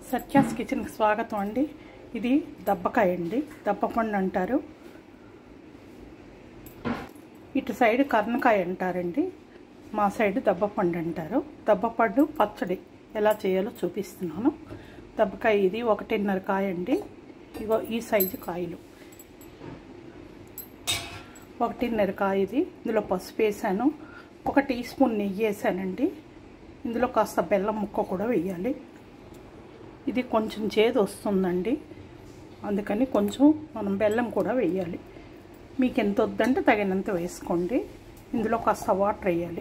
సత్యాస్ కిచెన్కి స్వాగతం అండి ఇది దబ్బకాయ అండి దబ్బపండు అంటారు ఇటు సైడ్ కర్ణకాయ అంటారండి మా సైడ్ దబ్బపండు అంటారు దబ్బపండు పచ్చడి ఎలా చేయాలో చూపిస్తున్నాను దబ్బకాయ ఇది ఒకటిన్నర కాయ అండి ఇగో ఈ సైజు కాయలు ఒకటిన్నర కాయ ఇది ఇందులో పసుపు వేసాను ఒక టీ స్పూన్ నెయ్యి వేసానండి ఇందులో కాస్త బెల్లం ముక్క కూడా వేయాలి ఇది కొంచెం చేదు వస్తుందండి అందుకని కొంచెం మనం బెల్లం కూడా వేయాలి మీకు ఎంత వద్దంటే తగినంత వేసుకోండి ఇందులో కాస్త వాటర్ వేయాలి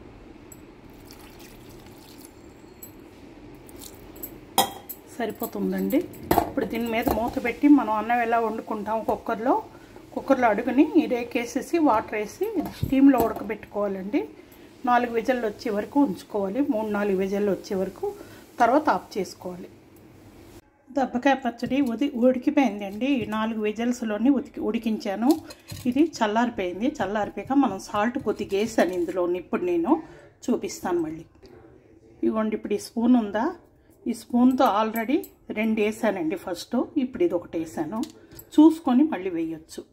సరిపోతుందండి ఇప్పుడు దీని మీద మూత పెట్టి మనం అన్నం ఎలా వండుకుంటాం కుక్కర్లో కుక్కర్లో అడుగుని రేకేసేసి వాటర్ వేసి స్టీమ్లో ఉడకబెట్టుకోవాలండి నాలుగు విజల్లు వచ్చే వరకు ఉంచుకోవాలి మూడు నాలుగు విజల్లు వచ్చే వరకు తర్వాత ఆఫ్ చేసుకోవాలి దబ్బకాయ పచ్చడి ఉది ఉడికిపోయిందండి నాలుగు విజల్స్లోని ఉడికి ఉడికించాను ఇది చల్లారిపోయింది చల్లారిపోయాక మనం సాల్ట్ కొద్దిగా వేసాను ఇందులో ఇప్పుడు నేను చూపిస్తాను మళ్ళీ ఇవ్వండి ఇప్పుడు ఈ స్పూన్ ఉందా ఈ స్పూన్తో ఆల్రెడీ రెండు వేసానండి ఫస్ట్ ఇప్పుడు ఇది ఒకటి వేసాను చూసుకొని మళ్ళీ వేయచ్చు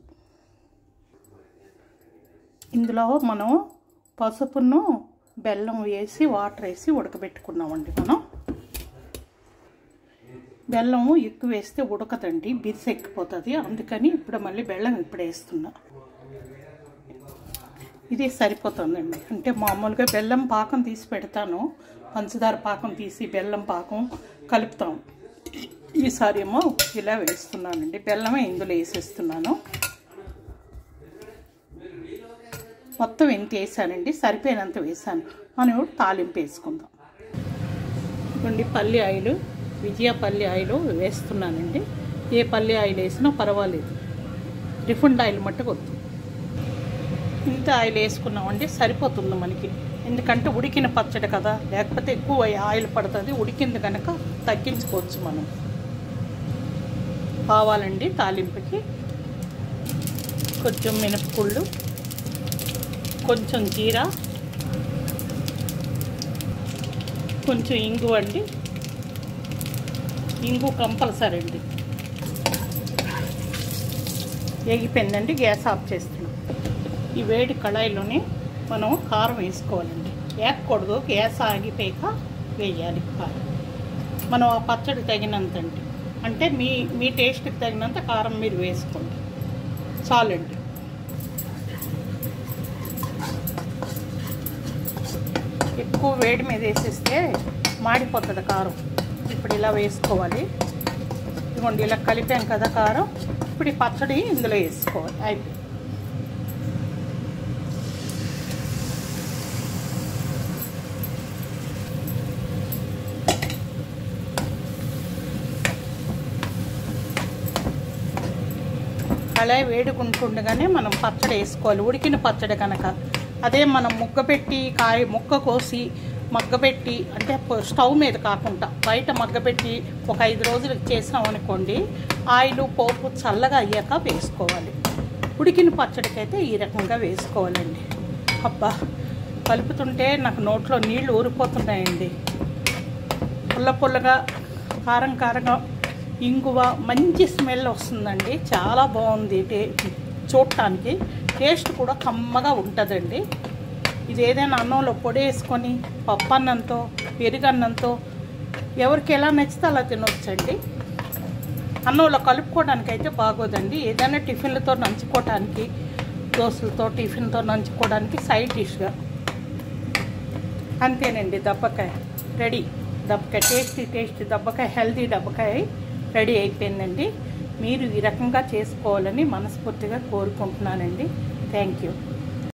ఇందులో మనం పసుపును బెల్లం వేసి వాటర్ వేసి ఉడకబెట్టుకున్నామండి మనం బెల్లం ఎక్కువ వేస్తే ఉడకదండి బిర్స్ ఎక్కిపోతుంది అందుకని ఇప్పుడు మళ్ళీ బెల్లం ఇప్పుడు వేస్తున్నా ఇది సరిపోతుందండి అంటే మామూలుగా బెల్లం పాకం తీసి పెడతాను పంచదార పాకం తీసి బెల్లం పాకం కలుపుతాం ఈసారి ఏమో ఇలా వేస్తున్నానండి బెల్లమే ఇందులో వేసేస్తున్నాను మొత్తం ఎంత వేసానండి సరిపోయినంత వేసాను మనం ఇప్పుడు తాలింపు వేసుకుందాం ఇవ్వండి పల్లి ఆయిల్ విజయ పల్లి ఆయిల్ వేస్తున్నానండి ఏ పల్లి ఆయిల్ వేసినా పర్వాలేదు రిఫండ్ ఆయిల్ మట్టుకు వద్దు ఇంత ఆయిల్ వేసుకున్నామండి సరిపోతుంది మనకి ఎందుకంటే ఉడికిన పచ్చడి కదా లేకపోతే ఎక్కువ ఆయిల్ పడుతుంది ఉడికింది కనుక తగ్గించుకోవచ్చు మనం కావాలండి తాలింపుకి కొంచెం మినపగుళ్ళు కొంచెం జీరా కొంచెం ఇంగు అండి ఇంగు కంపల్సరీ అండి ఎగిపోయిందండి గ్యాస్ ఆఫ్ చేస్తున్నాం ఈ వేడి కళాయిలోనే మనం కారం వేసుకోవాలండి వేయకూడదు గ్యాస్ ఆగిపోయాక వేయాలి కారం మనం ఆ పచ్చడి తగినంత అండి అంటే మీ మీ టేస్ట్కి తగినంత కారం మీరు వేసుకోండి చాలండి ఎక్కువ వేడి మీద వేసేస్తే మాడిపోతుంది కారం ఇప్పుడు ఇలా వేసుకోవాలి ఇదిగోండి ఇలా కలిపాం కదా కారం ఇప్పుడు ఈ పచ్చడి ఇందులో వేసుకోవాలి అయిపోయి కళాయి వేడుకుంటుండగానే మనం పచ్చడి వేసుకోవాలి ఉడికిన పచ్చడి కనుక అదే మనం ముగ్గ పెట్టి కాయ ముక్క కోసి మగ్గబెట్టి అంటే స్టవ్ మీద కాకుండా బయట మగ్గబెట్టి ఒక ఐదు రోజులకు చేసాం అనుకోండి ఆయిల్ పోపు చల్లగా అయ్యాక వేసుకోవాలి ఉడికిన పచ్చడికైతే ఈ రకంగా వేసుకోవాలండి అబ్బా కలుపుతుంటే నాకు నోట్లో నీళ్లు ఊరిపోతున్నాయండి పుల్ల పుల్లగా కారం కారంగా ఇంగువ మంచి స్మెల్ వస్తుందండి చాలా బాగుంది టే చూడటానికి టేస్ట్ కూడా కమ్మగా ఉంటుందండి ఇది ఏదైనా అన్నంలో పొడి వేసుకొని పప్పు అన్నంతో పెరుగన్నంతో ఎవరికి ఎలా నచ్చితే అలా తినొచ్చండి అన్నంలో కలుపుకోవడానికి అయితే బాగోదండి ఏదైనా టిఫిన్లతో నంచుకోవడానికి దోశలతో టిఫిన్తో నంచుకోవడానికి సైడ్ డిష్గా అంతేనండి దబ్బకాయ రెడీ దబ్బకాయ టేస్టీ టేస్టీ దబ్బకాయ హెల్తీ దబ్బకాయ రెడీ అయిపోయిందండి మీరు ఈ రకంగా చేసుకోవాలని మనస్ఫూర్తిగా కోరుకుంటున్నానండి థ్యాంక్ యూ